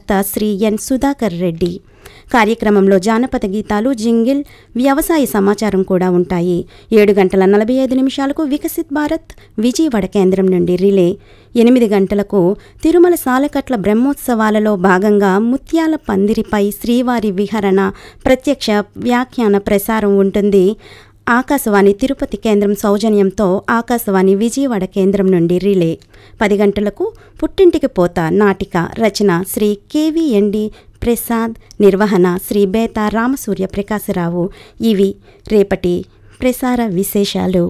ప్రవక్త శ్రీ ఎన్ సుధాకర్ రెడ్డి కార్యక్రమంలో జానపద గీతాలు జింగిల్ వ్యవసాయ సమాచారం కూడా ఉంటాయి ఏడు గంటల నలభై ఐదు నిమిషాలకు వికసిత్ భారత్ విజయవాడ కేంద్రం నుండి రిలే ఎనిమిది గంటలకు తిరుమల సాలకట్ల బ్రహ్మోత్సవాలలో భాగంగా ముత్యాల పందిరిపై శ్రీవారి విహరణ ప్రత్యక్ష వ్యాఖ్యాన ప్రసారం ఉంటుంది ఆకాశవాణి తిరుపతి కేంద్రం సౌజన్యంతో ఆకాశవాణి విజయవాడ కేంద్రం నుండి రిలే పది గంటలకు పుట్టింటికి పోత నాటిక రచన శ్రీ కేవీఎన్డి ప్రసాద్ నిర్వహణ శ్రీ బేత రామసూర్య ప్రకాశరావు ఇవి రేపటి ప్రసార విశేషాలు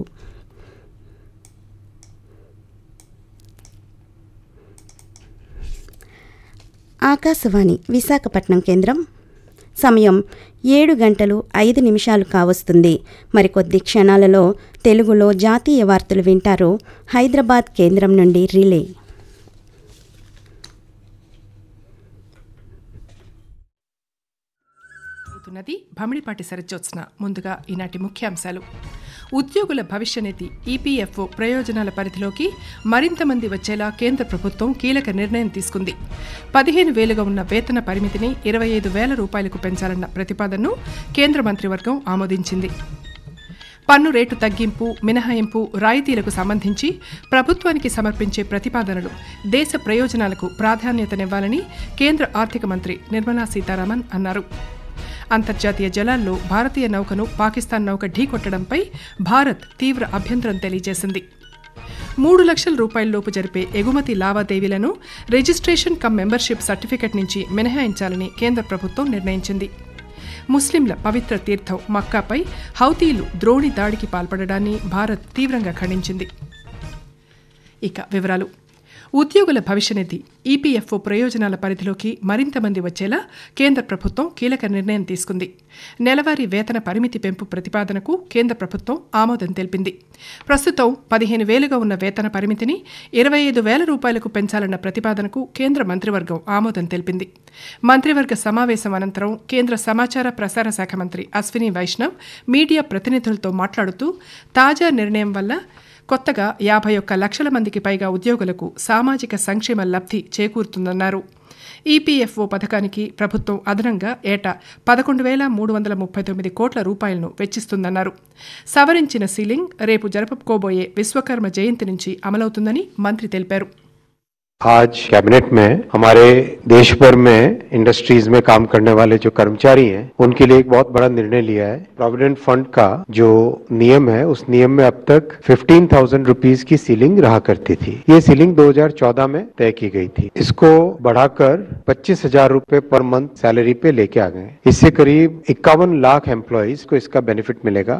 ఆకాశవాణి విశాఖపట్నం కేంద్రం సమయం ఏడు గంటలు ఐదు నిమిషాలు కావస్తుంది మరికొద్ది క్షణాలలో తెలుగులో జాతీయ వార్తలు వింటారు హైదరాబాద్ కేంద్రం నుండి రిలే అవుతున్నది భమిడిపాటి సరజ్జోత్స్న ముందుగా ఈనాటి ముఖ్యాంశాలు ఉద్యోగుల భవిష్యనిధి ఈపీఎఫ్ఓ ప్రయోజనాల పరిధిలోకి మరింత మంది వచ్చేలా కేంద్ర ప్రభుత్వం కీలక నిర్ణయం తీసుకుంది పదిహేను వేలుగా ఉన్న వేతన పరిమితిని ఇరవై ఐదు వేల రూపాయలకు పెంచాలన్న ప్రతిపాదనను కేంద్ర మంత్రివర్గం ఆమోదించింది పన్ను రేటు తగ్గింపు మినహాయింపు రాయితీలకు సంబంధించి ప్రభుత్వానికి సమర్పించే ప్రతిపాదనలు దేశ ప్రయోజనాలకు ప్రాధాన్యతనివ్వాలని కేంద్ర ఆర్థిక మంత్రి నిర్మలా సీతారామన్ అన్నారు అంతర్జాతీయ జలాల్లో భారతీయ నౌకను పాకిస్తాన్ నౌక ఢీకొట్టడంపై భారత్ తీవ్ర అభ్యంతరం తెలియజేసింది మూడు లక్షల రూపాయలలోపు జరిపే ఎగుమతి లావాదేవీలను రిజిస్ట్రేషన్ కమ్ మెంబర్షిప్ సర్టిఫికెట్ నుంచి మినహాయించాలని కేంద్ర ప్రభుత్వం నిర్ణయించింది ముస్లింల పవిత్ర తీర్థం మక్కాపై హౌతీలు ద్రోణి దాడికి పాల్పడడాన్ని భారత్ తీవ్రంగా ఖండించింది ఇక వివరాలు ఉద్యోగుల భవిష్యనిధి ఈపీఎఫ్ఓ ప్రయోజనాల పరిధిలోకి మరింత మంది వచ్చేలా కేంద్ర ప్రభుత్వం కీలక నిర్ణయం తీసుకుంది నెలవారీ వేతన పరిమితి పెంపు ప్రతిపాదనకు కేంద్ర ప్రభుత్వం ఆమోదం తెలిపింది ప్రస్తుతం పదిహేను వేలుగా ఉన్న వేతన పరిమితిని ఇరవై ఐదు వేల రూపాయలకు పెంచాలన్న ప్రతిపాదనకు కేంద్ర మంత్రివర్గం ఆమోదం తెలిపింది మంత్రివర్గ సమావేశం అనంతరం కేంద్ర సమాచార ప్రసార శాఖ మంత్రి అశ్విని వైష్ణవ్ మీడియా ప్రతినిధులతో మాట్లాడుతూ తాజా నిర్ణయం వల్ల కొత్తగా యాభై ఒక్క లక్షల మందికి పైగా ఉద్యోగులకు సామాజిక సంక్షేమ లబ్ధి చేకూరుతుందన్నారు ఈపీఎఫ్ఓ పథకానికి ప్రభుత్వం అదనంగా ఏటా పదకొండు వేల మూడు వందల ముప్పై తొమ్మిది కోట్ల రూపాయలను వెచ్చిస్తుందన్నారు సవరించిన సీలింగ్ రేపు జరుపుకోబోయే విశ్వకర్మ జయంతి నుంచి అమలవుతుందని మంత్రి తెలిపారు आज कैबिनेट में हमारे देश भर में इंडस्ट्रीज में काम करने वाले जो कर्मचारी हैं उनके लिए एक बहुत बड़ा निर्णय लिया है प्रोविडेंट फंड का जो नियम है उस नियम में अब तक फिफ्टीन थाउजेंड रुपीज की सीलिंग रहा करती थी ये सीलिंग 2014 में तय की गई थी इसको बढ़ाकर पच्चीस हजार रूपए पर मंथ सैलरी पे लेके आ गए इससे करीब इक्यावन लाख एम्प्लॉयज को इसका बेनिफिट मिलेगा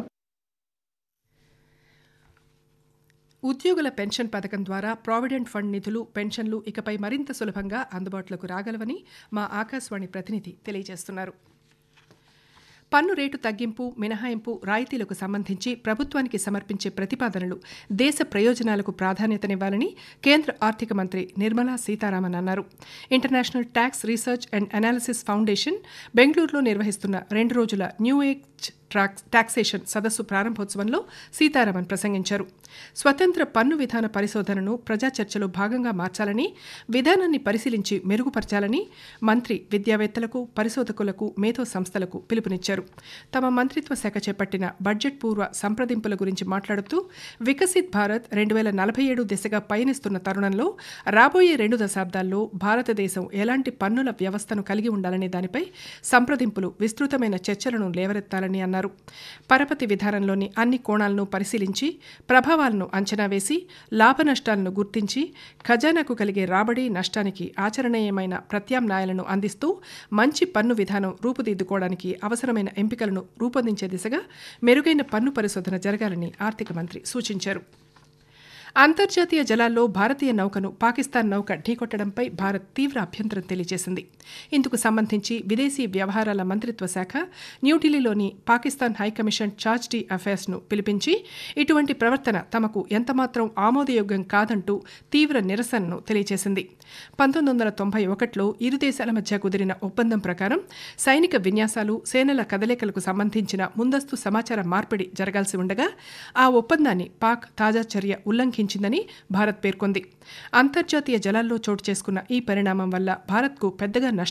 ఉద్యోగుల పెన్షన్ పథకం ద్వారా ప్రావిడెంట్ ఫండ్ నిధులు పెన్షన్లు ఇకపై మరింత సులభంగా అందుబాటులోకి రాగలవని మా ఆకాశవాణి ప్రతినిధి తెలియజేస్తున్నారు పన్ను రేటు తగ్గింపు మినహాయింపు రాయితీలకు సంబంధించి ప్రభుత్వానికి సమర్పించే ప్రతిపాదనలు దేశ ప్రయోజనాలకు ప్రాధాన్యతనివ్వాలని కేంద్ర ఆర్థిక మంత్రి నిర్మలా సీతారామన్ అన్నారు international tax research and analysis foundation బెంగళూరులో నిర్వహిస్తున్న రెండు రోజుల న్యూ ఏజ్ ట్రాక్స్ టాక్సేషన్ సదస్సు ప్రారంభోత్సవంలో సీతారామన్ ప్రసంగించారు స్వతంత్ర పన్ను విధాన పరిశోధనను ప్రజా చర్చలో భాగంగా మార్చాలని విధానాన్ని పరిశీలించి మెరుగుపరచాలని మంత్రి విద్యావేత్తలకు పరిశోధకులకు మేధో సంస్థలకు పిలుపునిచ్చారు తమ మంత్రిత్వ శాఖ చేపట్టిన బడ్జెట్ పూర్వ సంప్రదింపుల గురించి మాట్లాడుతూ వికసిత్ భారత్ రెండు వేల నలభై ఏడు దిశగా పయనిస్తున్న తరుణంలో రాబోయే రెండు దశాబ్దాల్లో భారతదేశం ఎలాంటి పన్నుల వ్యవస్థను కలిగి ఉండాలనే దానిపై సంప్రదింపులు విస్తృతమైన చర్చలను లేవరెత్తాలని అన్నారు పరపతి విధానంలోని అన్ని కోణాలను పరిశీలించి ప్రభావాలను అంచనా వేసి లాభనష్టాలను గుర్తించి ఖజానాకు కలిగే రాబడి నష్టానికి ఆచరణీయమైన ప్రత్యామ్నాయాలను అందిస్తూ మంచి పన్ను విధానం రూపుదిద్దుకోవడానికి అవసరమైన ఎంపికలను రూపొందించే దిశగా మెరుగైన పన్ను పరిశోధన జరగాలని ఆర్థిక మంత్రి సూచించారు అంతర్జాతీయ జలాల్లో భారతీయ నౌకను పాకిస్తాన్ నౌక ఢీకొట్టడంపై భారత్ తీవ్ర అభ్యంతరం తెలియజేసింది ఇందుకు సంబంధించి విదేశీ వ్యవహారాల మంత్రిత్వ శాఖ న్యూఢిల్లీలోని పాకిస్తాన్ హైకమిషన్ చార్జ్ డి అఫైర్స్ను పిలిపించి ఇటువంటి ప్రవర్తన తమకు ఎంతమాత్రం ఆమోదయోగ్యం కాదంటూ తీవ్ర నిరసనను తెలియజేసింది పంతొమ్మిది వందల తొంభై ఒకటిలో ఇరు దేశాల మధ్య కుదిరిన ఒప్పందం ప్రకారం సైనిక విన్యాసాలు సేనల కదలికలకు సంబంధించిన ముందస్తు సమాచార మార్పిడి జరగాల్సి ఉండగా ఆ ఒప్పందాన్ని పాక్ తాజా చర్య ఉల్లంఘించిందని భారత్ పేర్కొంది అంతర్జాతీయ జలాల్లో చోటు చేసుకున్న ఈ పరిణామం వల్ల భారత్కు పెద్దగా నష్టం